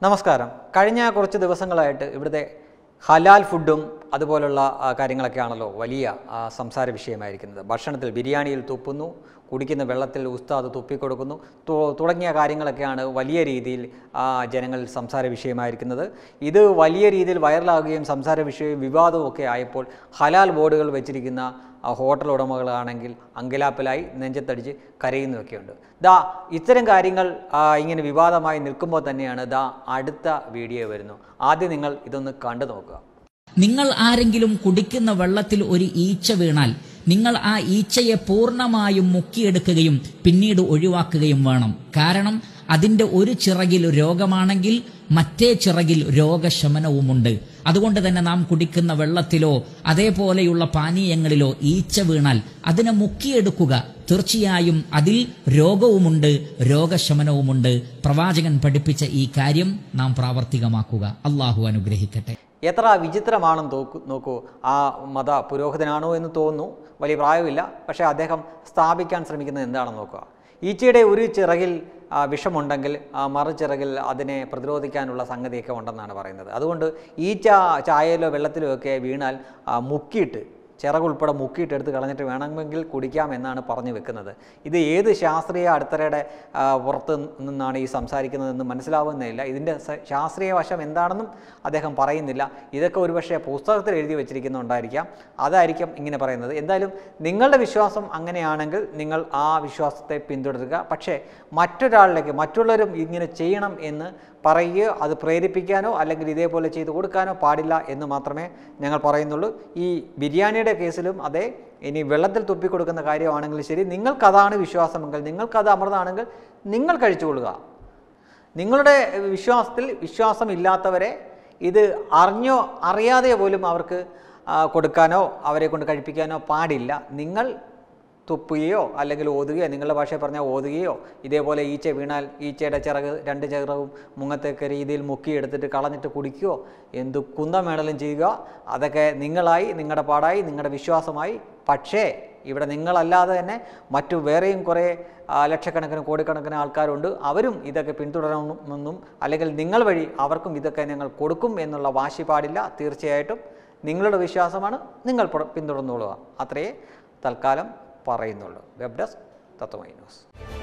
നമസ്കാരം കഴിഞ്ഞ കുറച്ച് ദിവസങ്ങളായിട്ട് ഇവിടുത്തെ ഹലാൽ ഫുഡും അതുപോലുള്ള ആ, കാര്യങ്ങളൊക്കെയാണല്ലോ വലിയ ആ, സംസാര വിഷയമായിരിക്കുന്നത് ഭക്ഷണത്തിൽ ബിരിയാണിയിൽ തുപ്പുന്നു കുടിക്കുന്ന വെള്ളത്തിൽ ഉസ്താദ് തുപ്പിക്കൊടുക്കുന്നു തു- തുടങ്ങിയ കാര്യങ്ങളൊക്കെയാണ് വലിയ രീതിയിൽ ആ, ജനങ്ങളിൽ സംസാര വിഷയമായിരിക്കുന്നത് ഇത് വലിയ രീതിയിൽ വൈറലാകുകയും സംസാര വിഷയവും വിവാദവും ഒക്കെ ആയപ്പോൾ ഹലാൽ ബോർഡുകൾ വെച്ചിരിക്കുന്ന ആ ഹോട്ടൽ ഉടമകളാണെങ്കിൽ അങ്കലാപ്പിലായി നെഞ്ചത്തടിച്ച് കരയുന്നതൊക്കെയുണ്ട് ദാ ഇത്തരം കാര്യങ്ങൾ ആ, ഇങ്ങനെ വിവാദമായി നിൽക്കുമ്പോൾ തന്നെയാണ് ദാ അടുത്ത വീഡിയോ വരുന്നു ആദ്യം നിങ്ങൾ ഇതൊന്ന് കണ്ടു നോക്കുക നിങ്ങൾ ആരെങ്കിലും കുടിക്കുന്ന വെള്ളത്തിൽ ഒരു ഈച്ച വീണാൽ നിങ്ങൾ ആ ഈച്ചയെ പൂർണ്ണമായും മുക്കിയെടുക്കുകയും പിന്നീട് ഒഴിവാക്കുകയും വേണം കാരണം അതിന്റെ ഒരു ചിറകിൽ രോഗമാണെങ്കിൽ മറ്റേ ചിറകിൽ രോഗശമനവുമുണ്ട് അതുകൊണ്ട് തന്നെ നാം കുടിക്കുന്ന വെള്ളത്തിലോ അതേപോലെയുള്ള പാനീയങ്ങളിലോ ഈച്ച വീണാൽ അതിനെ മുക്കിയെടുക്കുക തീർച്ചയായും അതിൽ രോഗവുമുണ്ട് രോഗശമനവുമുണ്ട് പ്രവാചകൻ പഠിപ്പിച്ച ഈ കാര്യം നാം പ്രാവർത്തികമാക്കുക അള്ളാഹു അനുഗ്രഹിക്കട്ടെ എത്ര വിചിത്രമാണെന്ന് തോക്കു നോക്കൂ ആ മത പുരോഹിതനാണോ എന്ന് തോന്നുന്നു വലിയ പ്രായമില്ല പക്ഷേ അദ്ദേഹം സ്ഥാപിക്കാൻ ശ്രമിക്കുന്നത് എന്താണെന്ന് നോക്കുക ഈച്ചയുടെ ഒരു ചിറകിൽ ആ, വിഷമുണ്ടെങ്കിൽ ആ മറുചിറകിൽ അതിനെ പ്രതിരോധിക്കാനുള്ള സംഗതിയൊക്കെ ഉണ്ടെന്നാണ് പറയുന്നത് അതുകൊണ്ട് ഈച്ച ചായയിലോ വെള്ളത്തിലോ ഒക്കെ വീണാൽ ആ, മുക്കിയിട്ട് ചിറകുൾപ്പെടെ മുക്കിയിട്ട് എടുത്ത് കളഞ്ഞിട്ട് വേണമെങ്കിൽ കുടിക്കാം എന്നാണ് പറഞ്ഞു വെക്കുന്നത് ഇത് ഏത് ശാസ്ത്രീയ അടിത്തറയുടെ ആ, പുറത്ത് നിന്നാണ് ഈ സംസാരിക്കുന്നതെന്ന് മനസ്സിലാവുന്നില്ല ഇതിൻ്റെ സ- ശാസ്ത്രീയ വശം എന്താണെന്നും അദ്ദേഹം പറയുന്നില്ല ഇതൊക്കെ ഒരുപക്ഷെ പുസ്തകത്തിൽ എഴുതി വെച്ചിരിക്കുന്നുണ്ടായിരിക്കാം അതായിരിക്കും ഇങ്ങനെ പറയുന്നത് എന്തായാലും നിങ്ങളുടെ വിശ്വാസം അങ്ങനെയാണെങ്കിൽ നിങ്ങൾ ആ വിശ്വാസത്തെ പിന്തുടരുക പക്ഷേ മറ്റൊരാളിലേക്ക് മറ്റുള്ളവരും ഇങ്ങനെ ചെയ്യണം എന്ന് പറയുകയോ അത് പ്രേരിപ്പിക്കാനോ അല്ലെങ്കിൽ ഇതേപോലെ ചെയ്തു കൊടുക്കാനോ പാടില്ല എന്ന് മാത്രമേ ഞങ്ങൾ പറയുന്നുള്ളൂ ഈ ബിരിയാണിയുടെ കേസിലും അതെ ഇനി വെള്ളത്തിൽ തുപ്പിക്കൊടുക്കുന്ന കാര്യമാണെങ്കിലും ശരി നിങ്ങൾക്കതാണ് വിശ്വാസമെങ്കിൽ നിങ്ങൾക്കത് അമൃതാണെങ്കിൽ നിങ്ങൾ കഴിച്ചുകൊള്ളുക നിങ്ങളുടെ വിശ്വാസത്തിൽ വിശ്വാസമില്ലാത്തവരെ ഇത് അറിഞ്ഞോ അറിയാതെ പോലും അവർക്ക് ആ, കൊടുക്കാനോ അവരെ കൊണ്ട് കഴിപ്പിക്കാനോ പാടില്ല നിങ്ങൾ തുപ്പുകയോ അല്ലെങ്കിൽ ഓതുകയോ നിങ്ങളുടെ ഭാഷയിൽ പറഞ്ഞാൽ ഓതുകയോ ഇതേപോലെ ഈച്ച വീണാൽ ഈച്ചയുടെ ചിറക് രണ്ട് ചിറകും മുങ്ങത്തേക്ക് രീതിയിൽ മുക്കിയെടുത്തിട്ട് കളഞ്ഞിട്ട് കുടിക്കുകയോ എന്ത് കുന്തം വേണമെങ്കിലും ചെയ്യുക അതൊക്കെ നിങ്ങളായി നിങ്ങളുടെ പാടായി നിങ്ങളുടെ വിശ്വാസമായി പക്ഷേ ഇവിടെ നിങ്ങളല്ലാതെ തന്നെ മറ്റു വേറെയും കുറേ ആ, ലക്ഷക്കണക്കിന് കോടിക്കണക്കിന് ആൾക്കാരുണ്ട് അവരും ഇതൊക്കെ പിന്തുടരണമെന്നും അല്ലെങ്കിൽ നിങ്ങൾ വഴി അവർക്കും ഇതൊക്കെ ഞങ്ങൾ കൊടുക്കും എന്നുള്ള വാശി പാടില്ല തീർച്ചയായിട്ടും നിങ്ങളുടെ വിശ്വാസമാണ് നിങ്ങൾ പുറ- പിന്തുടർന്നോളുക അത്രയേ തൽക്കാലം പറയുന്നുള്ളൂ വെബ് ഡെസ്ക് തത്വമൈ ന്യൂസ്